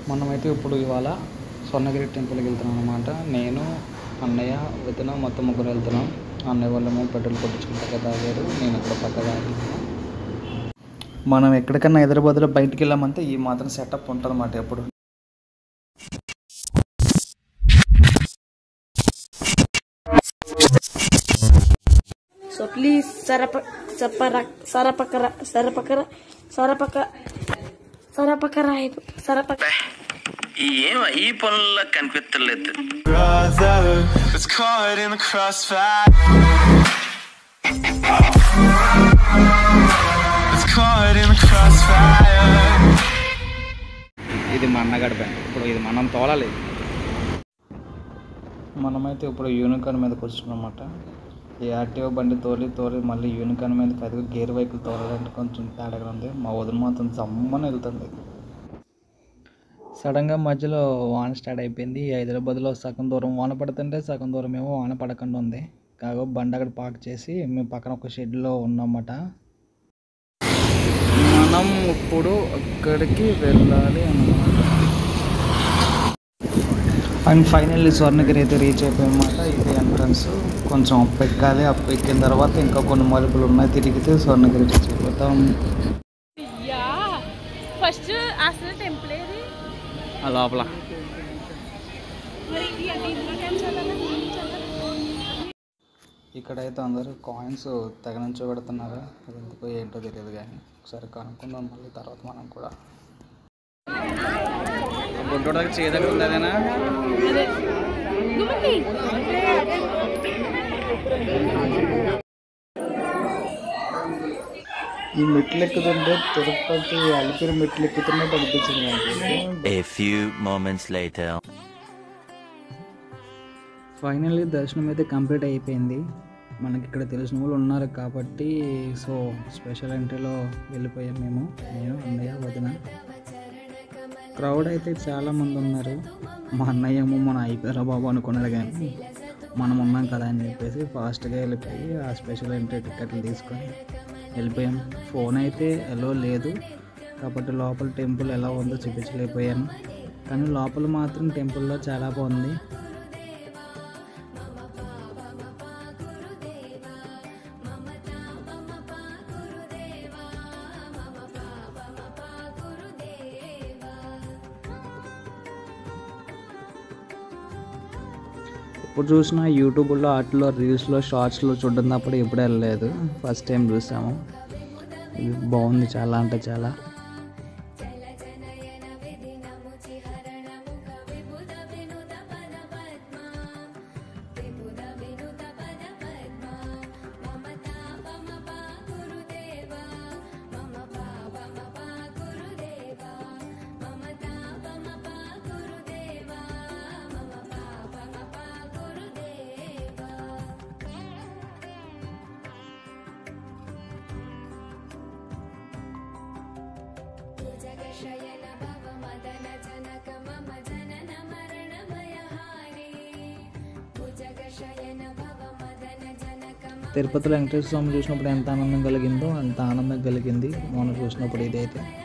మనమైతే ఇప్పుడు ఇవాళ స్వర్ణగిరి టెంపుల్కి వెళ్తున్నాం అనమాట నేను అన్నయ్య వదిన మొత్తం ముగ్గురు వెళ్తున్నాం అన్నయ్య వాళ్ళేమో పెట్రోల్ కొట్టించుకుంటాక తాగారు నేను ఇక్కడ పక్క తాగాను మనం ఎక్కడికన్నా హైదరాబాద్లో బయటికి వెళ్ళామంటే ఈ మాత్రం సెటప్ ఉంటుంది అన్నమాట ఎప్పుడు So please sarapa sapara sarapakara sarapakara sarapaka sarapakara sarapaka ఏం ఈ పనుల్లో కనిపించలేదు brother that's caught in the crossfire. That's caught in the crossfire. ఇది మా అన్నగడ బ్యాంక్ ఇప్పుడు ఇది మనం తోలాలి మనమైతే ఇప్పుడు యూనికార్న్ మీదకి వచ్చినాం అనమాట ఈ యాక్టివ్ బండి తోలి తోలి మళ్ళీ యూనికార్న్ మీదకి అది గేర్ వెహికల్ తోలాలంటే కొంచెం తేడాగా ఉంది మా వదిన మాత్రం జమ్మని వెళ్తుంది సడన్గా మధ్యలో వాన స్టార్ట్ అయిపోయింది హైదరాబాద్లో సగం దూరం వాన పడుతుంటే సగం దూరం ఏమో వాన పడకుండా ఉంది కాగా బండి అక్కడ పార్క్ చేసి మేము పక్కన ఒక షెడ్లో ఉన్నామన్నమాట మనం ఇప్పుడు అక్కడికి వెళ్ళాలి అన్నమాట అండ్ ఫైనల్లీ స్వర్ణగిరి అయితే రీచ్ అయిపోయామన్నమాట ఇది ఎంట్రన్స్ కొంచెం అప్ ఎక్కాలి అప్ ఎక్కిన తర్వాత ఇంకా కొన్ని మలుపులు ఉన్నాయి తిరిగితే స్వర్ణగిరి రీచ్ అయిపోతాం యా ఫస్ట్ అసలు టెంపుల్ ఏది ఆ లోపల మరి ఇది అంటే ఇందులో టెంపుల్ ఇక్కడైతే అందరూ కాయిన్స్ తెగ నుంచో పెడుతున్నారు అది ఎందుకో ఏంటో తెలియదు కానీ ఒకసారి కనుక్కుందాం మళ్ళీ తర్వాత మనం కూడా బొడ్డు దగ్గర చేయ దగ్గర ఉంది అదేనా ఈ మెట్లు ఎక్కుతుంటే తిరుపతి అలిపిరి మెట్లు ఎక్కుతున్నట్టు అనిపించింది నాకు A few moments later. Finally దర్శనం అయితే కంప్లీట్ అయిపోయింది మనకి ఇక్కడ తెలిసిన వాళ్ళు ఉన్నారు కాబట్టి సో స్పెషల్ ఎంట్రీలో వెళ్ళిపోయాం మేము నేను అన్నయ్య వదిన క్రౌడ్ అయితే చాలా మంది ఉన్నారు మా అన్నయ్య ఏమో మన అయిపోయారా బాబు అనుకున్నాడు కానీ మనం ఉన్నాం కదా అని చెప్పేసి ఫాస్ట్గా వెళ్ళిపోయి ఆ స్పెషల్ ఎంట్రీ టికెట్లు తీసుకొని వెళ్ళిపోయాం ఫోన్ అయితే ఎలో లేదు కాబట్టి లోపల టెంపుల్ ఎలా ఉందో చూపించలేకపోయాను కానీ లోపల మాత్రం టెంపుల్లో చాలా బాగుంది ఇప్పుడు చూసిన యూట్యూబ్లో వాటిలో రీల్స్లో షార్ట్స్లో చూడడం తప్పుడు ఎప్పుడు వెళ్ళలేదు ఫస్ట్ టైం చూసాము ఇది బాగుంది చాలా అంటే చాలా తిరుపతిలో వెంకటేశ్వర స్వామి చూసినప్పుడు ఎంత ఆనందం కలిగిందో అంత ఆనందం కలిగింది మొన్న చూసినప్పుడు ఇదైతే